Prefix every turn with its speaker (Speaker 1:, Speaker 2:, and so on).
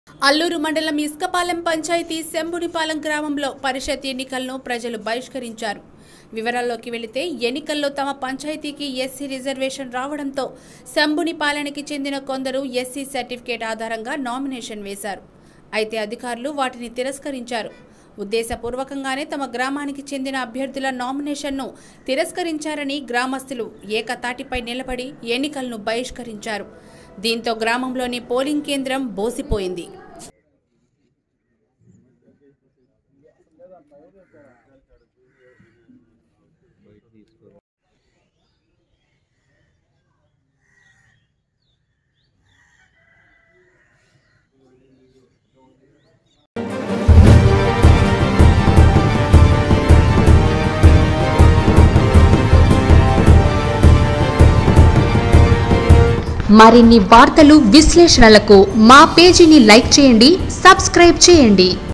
Speaker 1: అల్లూరు మండలం ఇసుకపాలెం పంచాయతీ శంభునిపాలెం గ్రామంలో పరిషత్ ఎన్నికలను ప్రజలు బహిష్కరించారు వివరాల్లోకి వెళితే ఎన్నికల్లో తమ పంచాయతీకి ఎస్సీ రిజర్వేషన్ రావడంతో శంభునిపాలెనికి చెందిన కొందరు ఎస్సీ సర్టిఫికేట్ ఆధారంగా నామినేషన్ వేశారు అయితే అధికారులు వాటిని తిరస్కరించారు ఉద్దేశపూర్వకంగానే తమ గ్రామానికి చెందిన అభ్యర్థుల నామినేషన్ను తిరస్కరించారని గ్రామస్తులు ఏకతాటిపై నిలబడి ఎన్నికలను బహిష్కరించారు దీంతో గ్రామంలోని పోలింగ్ కేంద్రం బోసిపోయింది
Speaker 2: మరిన్ని వార్తలు విశ్లేషణలకు మా పేజీని లైక్ చేయండి సబ్స్క్రైబ్ చేయండి